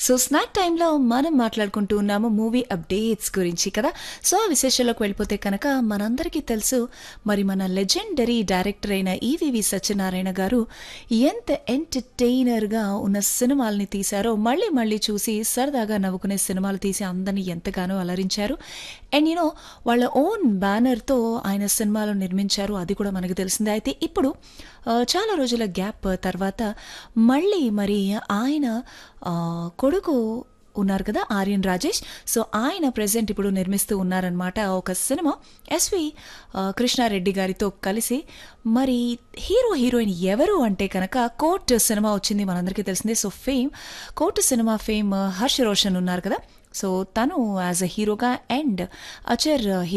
so snack టైంలో మనం మాట్లాడుకుంటూ ఉన్నాము మూవీ అప్డేట్స్ గురించి కదా సో ఆ విశేషాలకు వెళ్ళిపోతే కనుక మనందరికీ తెలుసు మరి మన లెజెండరీ డైరెక్టర్ అయిన ఈవివి సత్యనారాయణ గారు ఎంత ఎంటర్టైనర్గా ఉన్న సినిమాల్ని తీశారో మళ్ళీ మళ్ళీ చూసి సరదాగా నవ్వుకునే సినిమాలు తీసి అందరినీ ఎంతగానో అలరించారు అండ్ యూనో వాళ్ళ ఓన్ బ్యానర్తో ఆయన సినిమాలు నిర్మించారు అది కూడా మనకు తెలిసిందే అయితే ఇప్పుడు ఆ, చాలా రోజుల గ్యాప్ తర్వాత మళ్ళీ మరి ఆయన ఆ, కొడుకు ఉన్నారు కదా ఆర్యన్ రాజేష్ సో ఆయన ప్రెసెంట్ ఇప్పుడు నిర్మిస్తూ ఉన్నారనమాట ఒక సినిమా ఎస్వి ఆ, కృష్ణారెడ్డి గారితో కలిసి మరి హీరో హీరోయిన్ ఎవరు అంటే కనుక కోర్ట్ సినిమా వచ్చింది మనందరికీ తెలిసిందే so fame court cinema fame Harsha Roshan ఉన్నారు కదా సో తను యాజ్ అ హీరోగా అండ్ అచర్